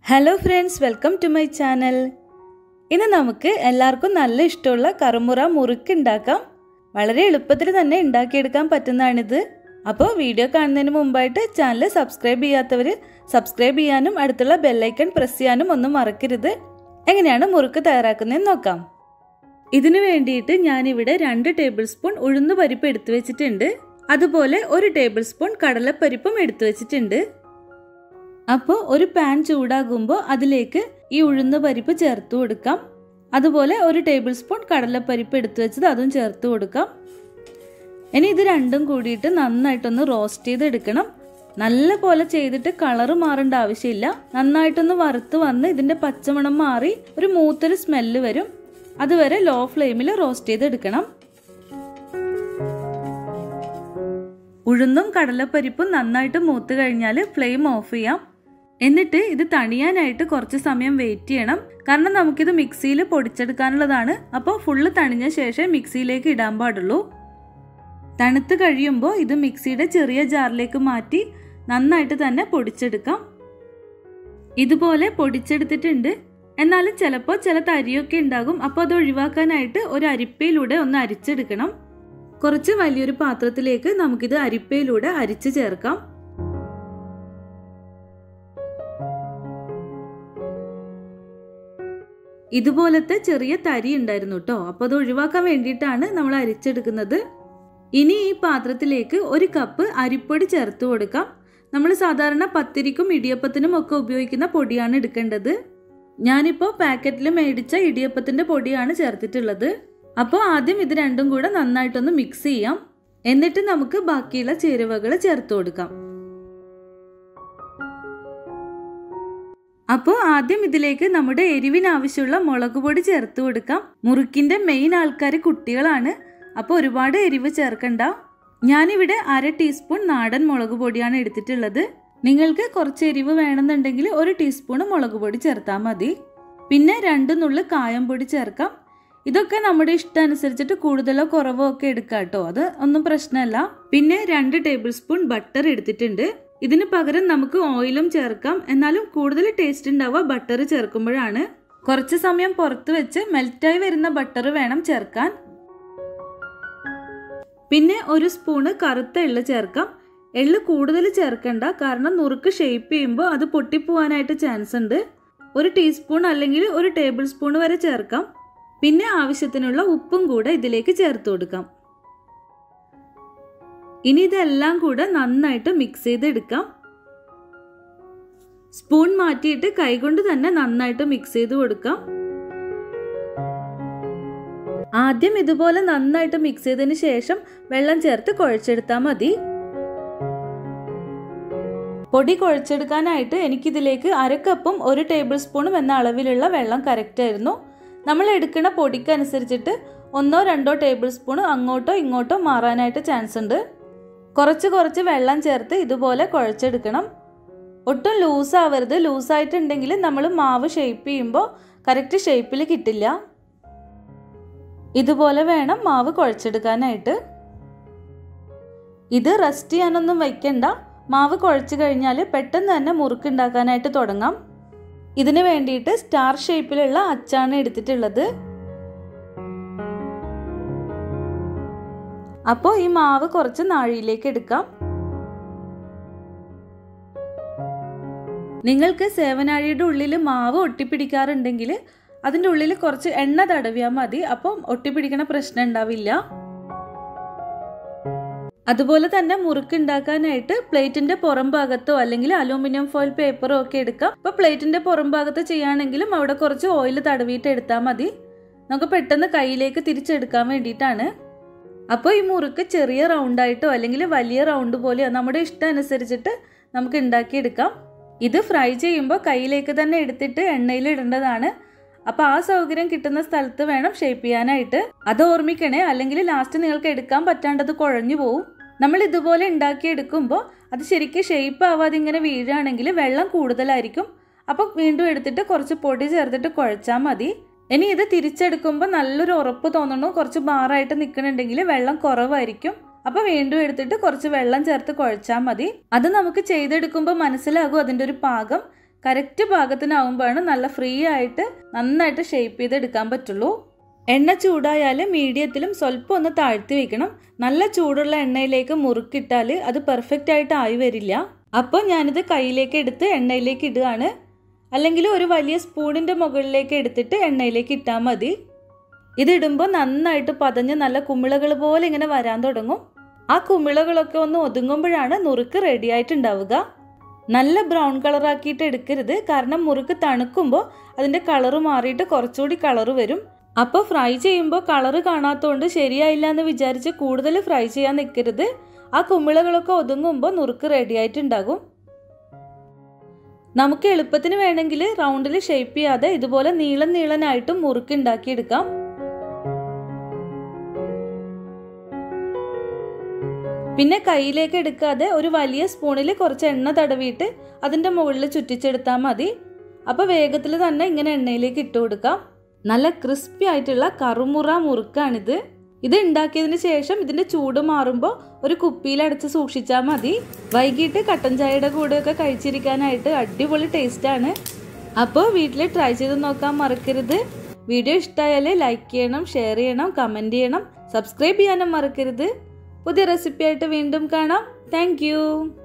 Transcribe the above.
hello friends welcome to my channel ഇന്ന് നമുക്ക് എല്ലാവർക്കും നല്ല ഇഷ്ടമുള്ള കറുമുറ മുറുക്ക് ഉണ്ടാക്കാം വളരെ എളുപ്പത്തിൽ തന്നെ ഉണ്ടാക്കിയെടുക്കാൻ പറ്റുന്നതാണിത് അപ്പോൾ വീഡിയോ കാണുന്നതിന് മുമ്പായിട്ട് ചാനൽ സബ്സ്ക്രൈബ് ചെയ്യാത്തവർ സബ്സ്ക്രൈബ് ചെയ്യാനും അടുത്തുള്ള ബെല്ലൈക്കൺ പ്രസ് ചെയ്യാനും ഒന്നും മറക്കരുത് എങ്ങനെയാണ് മുറുക്ക് തയ്യാറാക്കുന്നതെന്ന് നോക്കാം ഇതിനു വേണ്ടിയിട്ട് ഞാനിവിടെ രണ്ട് ടേബിൾ സ്പൂൺ ഉഴുന്ന് പരിപ്പ് എടുത്തു വെച്ചിട്ടുണ്ട് അതുപോലെ ഒരു ടേബിൾ സ്പൂൺ കടലപ്പരിപ്പും എടുത്തു വെച്ചിട്ടുണ്ട് അപ്പോൾ ഒരു പാൻ ചൂടാകുമ്പോൾ അതിലേക്ക് ഈ ഉഴുന്ന പരിപ്പ് ചേർത്ത് കൊടുക്കാം അതുപോലെ ഒരു ടേബിൾ സ്പൂൺ കടലപ്പരിപ്പ് എടുത്തു വെച്ചത് അതും ചേർത്ത് കൊടുക്കാം ഇനി ഇത് രണ്ടും കൂടിയിട്ട് നന്നായിട്ടൊന്ന് റോസ്റ്റ് ചെയ്തെടുക്കണം നല്ല പോലെ ചെയ്തിട്ട് കളറ് മാറേണ്ട ആവശ്യമില്ല നന്നായിട്ടൊന്ന് വറുത്ത് വന്ന് ഇതിൻ്റെ പച്ചമണം മാറി ഒരു മൂത്തൊരു സ്മെല്ല് വരും അതുവരെ ലോ ഫ്ലെയിമിൽ റോസ്റ്റ് ചെയ്തെടുക്കണം ഉഴുന്നും കടലപ്പരിപ്പും നന്നായിട്ട് മൂത്ത് കഴിഞ്ഞാൽ ഫ്ലെയിം ഓഫ് ചെയ്യാം എന്നിട്ട് ഇത് തണിയാനായിട്ട് കുറച്ച് സമയം വെയിറ്റ് ചെയ്യണം കാരണം നമുക്കിത് മിക്സിയിൽ പൊടിച്ചെടുക്കാനുള്ളതാണ് അപ്പോൾ ഫുള്ള് തണിഞ്ഞ ശേഷം മിക്സിയിലേക്ക് ഇടാൻ പാടുള്ളൂ തണുത്ത് കഴിയുമ്പോൾ ഇത് മിക്സിയുടെ ചെറിയ ജാറിലേക്ക് മാറ്റി നന്നായിട്ട് തന്നെ പൊടിച്ചെടുക്കാം ഇതുപോലെ പൊടിച്ചെടുത്തിട്ടുണ്ട് എന്നാലും ചിലപ്പോൾ ചില തരിയൊക്കെ ഉണ്ടാകും അപ്പോൾ അത് ഒഴിവാക്കാനായിട്ട് ഒരു അരിപ്പയിലൂടെ ഒന്ന് അരിച്ചെടുക്കണം കുറച്ച് വലിയൊരു പാത്രത്തിലേക്ക് നമുക്കിത് അരിപ്പയിലൂടെ അരിച്ചു ചേർക്കാം ഇതുപോലത്തെ ചെറിയ തരി ഉണ്ടായിരുന്നു കേട്ടോ അപ്പോൾ അത് ഒഴിവാക്കാൻ വേണ്ടിയിട്ടാണ് നമ്മൾ അരിച്ചെടുക്കുന്നത് ഇനി ഈ പാത്രത്തിലേക്ക് ഒരു കപ്പ് അരിപ്പൊടി ചേർത്ത് കൊടുക്കാം നമ്മൾ സാധാരണ പത്തിരിക്കും ഇടിയപ്പത്തിനും ഒക്കെ ഉപയോഗിക്കുന്ന പൊടിയാണ് എടുക്കേണ്ടത് ഞാനിപ്പോൾ പാക്കറ്റിൽ മേടിച്ച ഇടിയപ്പത്തിൻ്റെ പൊടിയാണ് ചേർത്തിട്ടുള്ളത് അപ്പോൾ ആദ്യം ഇത് രണ്ടും കൂടെ നന്നായിട്ടൊന്ന് മിക്സ് ചെയ്യാം എന്നിട്ട് നമുക്ക് ബാക്കിയുള്ള ചേരുവകൾ ചേർത്ത് കൊടുക്കാം അപ്പോൾ ആദ്യം ഇതിലേക്ക് നമ്മുടെ എരിവിന് ആവശ്യമുള്ള മുളക് പൊടി ചേർത്ത് കൊടുക്കാം മുറുക്കിന്റെ മെയിൻ ആൾക്കാർ കുട്ടികളാണ് അപ്പോൾ ഒരുപാട് എരിവ് ചേർക്കണ്ട ഞാനിവിടെ അര ടീസ്പൂൺ നാടൻ മുളക് പൊടിയാണ് എടുത്തിട്ടുള്ളത് നിങ്ങൾക്ക് കുറച്ച് എരിവ് വേണമെന്നുണ്ടെങ്കിൽ ഒരു ടീസ്പൂൺ മുളക് പൊടി ചേർത്താൽ മതി പിന്നെ രണ്ട് നുള്ളു കായം പൊടി ചേർക്കാം ഇതൊക്കെ നമ്മുടെ ഇഷ്ടം അനുസരിച്ചിട്ട് കൂടുതലോ കുറവോ ഒക്കെ എടുക്കാം കേട്ടോ അത് ഒന്നും പ്രശ്നമല്ല പിന്നെ രണ്ട് ടേബിൾ സ്പൂൺ ബട്ടർ എടുത്തിട്ടുണ്ട് ഇതിന് പകരം നമുക്ക് ഓയിലും ചേർക്കാം എന്നാലും കൂടുതൽ ടേസ്റ്റ് ഉണ്ടാവുക ബട്ടർ ചേർക്കുമ്പോഴാണ് കുറച്ച് സമയം പുറത്ത് വെച്ച് മെൽറ്റായി വരുന്ന ബട്ടർ വേണം ചേർക്കാൻ പിന്നെ ഒരു സ്പൂണ് കറുത്ത എള്ള് ചേർക്കാം എള്ള് കൂടുതൽ ചേർക്കണ്ട കാരണം നുറുക്ക് ഷേപ്പ് ചെയ്യുമ്പോൾ അത് പൊട്ടിപ്പോവാനായിട്ട് ചാൻസ് ഉണ്ട് ഒരു ടീസ്പൂൺ അല്ലെങ്കിൽ ഒരു ടേബിൾ സ്പൂൺ വരെ ചേർക്കാം പിന്നെ ആവശ്യത്തിനുള്ള ഉപ്പും കൂടെ ഇതിലേക്ക് ചേർത്ത് കൊടുക്കാം ഇനി ഇതെല്ലാം കൂടെ നന്നായിട്ട് മിക്സ് ചെയ്തെടുക്കാം സ്പൂൺ മാറ്റിയിട്ട് കൈകൊണ്ട് തന്നെ നന്നായിട്ട് മിക്സ് ചെയ്ത് കൊടുക്കാം ആദ്യം ഇതുപോലെ നന്നായിട്ട് മിക്സ് ചെയ്തതിന് ശേഷം വെള്ളം ചേർത്ത് കുഴച്ചെടുത്താൽ മതി പൊടി കുഴച്ചെടുക്കാനായിട്ട് എനിക്കിതിലേക്ക് അരക്കപ്പും ഒരു ടേബിൾ സ്പൂണും എന്ന അളവിലുള്ള വെള്ളം കറക്റ്റ് ആയിരുന്നു നമ്മൾ എടുക്കുന്ന പൊടിക്കനുസരിച്ചിട്ട് ഒന്നോ രണ്ടോ ടേബിൾ സ്പൂൺ അങ്ങോട്ടോ ഇങ്ങോട്ടോ മാറാനായിട്ട് ചാൻസ് ഉണ്ട് കുറച്ച് കുറച്ച് വെള്ളം ചേർത്ത് ഇതുപോലെ കുഴച്ചെടുക്കണം ഒട്ടും ലൂസ് ആവരുത് ലൂസായിട്ടുണ്ടെങ്കിൽ നമ്മൾ മാവ് ഷേപ്പ് ചെയ്യുമ്പോൾ കറക്റ്റ് ഷേപ്പിൽ കിട്ടില്ല ഇതുപോലെ വേണം മാവ് കുഴച്ചെടുക്കാനായിട്ട് ഇത് റെസ്റ്റ് ചെയ്യാനൊന്നും വയ്ക്കണ്ട മാവ് കുഴച്ച് കഴിഞ്ഞാൽ പെട്ടെന്ന് തന്നെ മുറുക്കുണ്ടാക്കാനായിട്ട് തുടങ്ങാം ഇതിന് വേണ്ടിയിട്ട് സ്റ്റാർ ഷേപ്പിലുള്ള അച്ചാണ് എടുത്തിട്ടുള്ളത് അപ്പോൾ ഈ മാവ് കുറച്ച് നാഴിയിലേക്ക് എടുക്കാം നിങ്ങൾക്ക് സേവനാഴിയുടെ ഉള്ളിൽ മാവ് ഒട്ടിപ്പിടിക്കാറുണ്ടെങ്കിൽ അതിൻ്റെ ഉള്ളിൽ കുറച്ച് എണ്ണ തടവിയാൽ മതി അപ്പം ഒട്ടിപ്പിടിക്കണ പ്രശ്നം ഉണ്ടാവില്ല അതുപോലെ തന്നെ മുറുക്ക് ഉണ്ടാക്കാനായിട്ട് പ്ലേറ്റിന്റെ പുറം ഭാഗത്തോ അല്ലെങ്കിൽ അലൂമിനിയം ഫോയിൽ പേപ്പറോ ഒക്കെ എടുക്കാം അപ്പോൾ പ്ലേറ്റിന്റെ പുറം ഭാഗത്ത് ചെയ്യുകയാണെങ്കിലും അവിടെ കുറച്ച് ഓയിൽ തടവിയിട്ട് എടുത്താൽ മതി നമുക്ക് പെട്ടെന്ന് കയ്യിലേക്ക് തിരിച്ചെടുക്കാൻ വേണ്ടിയിട്ടാണ് അപ്പോൾ ഈ മുറുക്ക് ചെറിയ റൗണ്ടായിട്ടോ അല്ലെങ്കിൽ വലിയ റൗണ്ട് പോലെയോ നമ്മുടെ ഇഷ്ടം അനുസരിച്ചിട്ട് നമുക്ക് ഉണ്ടാക്കിയെടുക്കാം ഇത് ഫ്രൈ ചെയ്യുമ്പോൾ കയ്യിലേക്ക് തന്നെ എടുത്തിട്ട് എണ്ണയിൽ ഇടേണ്ടതാണ് അപ്പോൾ ആ സൗകര്യം കിട്ടുന്ന സ്ഥലത്ത് വേണം ഷേപ്പ് ചെയ്യാനായിട്ട് അത് ഓർമ്മിക്കണേ അല്ലെങ്കിൽ ലാസ്റ്റ് നിങ്ങൾക്ക് എടുക്കാൻ പറ്റാണ്ടത് കുഴഞ്ഞു പോവും നമ്മൾ ഇതുപോലെ ഉണ്ടാക്കിയെടുക്കുമ്പോൾ അത് ശരിക്കും ഷേപ്പ് ആവാതെ ഇങ്ങനെ വീഴുകയാണെങ്കിൽ വെള്ളം കൂടുതലായിരിക്കും അപ്പോൾ വീണ്ടും എടുത്തിട്ട് കുറച്ച് പൊടി ചേർത്തിട്ട് കുഴച്ചാൽ മതി ഇനി ഇത് തിരിച്ചെടുക്കുമ്പോൾ നല്ലൊരു ഉറപ്പ് തോന്നണു കുറച്ച് ബാറായിട്ട് നിൽക്കണുണ്ടെങ്കിൽ വെള്ളം കുറവായിരിക്കും അപ്പോൾ വീണ്ടും എടുത്തിട്ട് കുറച്ച് വെള്ളം ചേർത്ത് കുഴച്ചാൽ മതി അത് നമുക്ക് ചെയ്തെടുക്കുമ്പോൾ മനസ്സിലാകും അതിൻ്റെ ഒരു പാകം കറക്റ്റ് പാകത്തിനാവുമ്പോഴാണ് നല്ല ഫ്രീ ആയിട്ട് നന്നായിട്ട് ഷേപ്പ് ചെയ്തെടുക്കാൻ പറ്റുള്ളൂ എണ്ണ ചൂടായാൽ മീഡിയത്തിലും സ്വല്പം ഒന്ന് താഴ്ത്തി വെക്കണം നല്ല ചൂടുള്ള എണ്ണയിലേക്ക് മുറുക്കിട്ടാൽ അത് പെർഫെക്റ്റ് ആയിട്ട് ആയി വരില്ല അപ്പോൾ ഞാനിത് കയ്യിലേക്ക് എടുത്ത് എണ്ണയിലേക്ക് ഇടുകയാണ് അല്ലെങ്കിൽ ഒരു വലിയ സ്പൂണിൻ്റെ മുകളിലേക്ക് എടുത്തിട്ട് എണ്ണയിലേക്ക് ഇട്ടാൽ മതി ഇതിടുമ്പോൾ നന്നായിട്ട് പതഞ്ഞ് നല്ല കുമിളകൾ പോലെ ഇങ്ങനെ വരാൻ തുടങ്ങും ആ കുമിളകളൊക്കെ ഒന്ന് ഒതുങ്ങുമ്പോഴാണ് നുറുക്ക് റെഡി ആയിട്ടുണ്ടാവുക നല്ല ബ്രൗൺ കളറാക്കിയിട്ട് എടുക്കരുത് കാരണം മുറുക്ക് തണുക്കുമ്പോൾ അതിൻ്റെ കളറ് മാറിയിട്ട് കുറച്ചുകൂടി കളറ് വരും അപ്പോൾ ഫ്രൈ ചെയ്യുമ്പോൾ കളറ് കാണാത്തതുകൊണ്ട് ശരിയായില്ല എന്ന് വിചാരിച്ച് കൂടുതൽ ഫ്രൈ ചെയ്യാൻ നിൽക്കരുത് ആ കുമിളകളൊക്കെ ഒതുങ്ങുമ്പോൾ നുറുക്ക് റെഡി ആയിട്ടുണ്ടാകും നമുക്ക് എളുപ്പത്തിന് വേണമെങ്കിൽ റൗണ്ടിൽ ഷേപ്പ് ചെയ്യാതെ ഇതുപോലെ നീളൻ നീളനായിട്ടും മുറുക്ക് ഉണ്ടാക്കിയെടുക്കാം പിന്നെ കയ്യിലേക്ക് എടുക്കാതെ ഒരു വലിയ സ്പൂണിൽ കുറച്ച് എണ്ണ തടവിയിട്ട് അതിൻ്റെ മുകളിൽ ചുറ്റിച്ചെടുത്താൽ മതി അപ്പോൾ വേഗത്തിൽ തന്നെ ഇങ്ങനെ എണ്ണയിലേക്ക് ഇട്ട് കൊടുക്കാം നല്ല ക്രിസ്പി ആയിട്ടുള്ള കറുമുറ മുറുക്കാണിത് ഇത് ഉണ്ടാക്കിയതിന് ശേഷം ഇതിൻ്റെ ചൂട് മാറുമ്പോൾ ഒരു കുപ്പിയിൽ അടച്ച് സൂക്ഷിച്ചാൽ മതി വൈകിട്ട് കട്ടൻ ചായയുടെ കൂടെയൊക്കെ കഴിച്ചിരിക്കാനായിട്ട് അടിപൊളി ടേസ്റ്റാണ് അപ്പോൾ വീട്ടിൽ ട്രൈ ചെയ്ത് നോക്കാൻ മറക്കരുത് വീഡിയോ ഇഷ്ടമായാൽ ലൈക്ക് ചെയ്യണം ഷെയർ ചെയ്യണം കമൻറ്റ് ചെയ്യണം സബ്സ്ക്രൈബ് ചെയ്യാനും മറക്കരുത് പുതിയ റെസിപ്പി ആയിട്ട് വീണ്ടും കാണാം താങ്ക്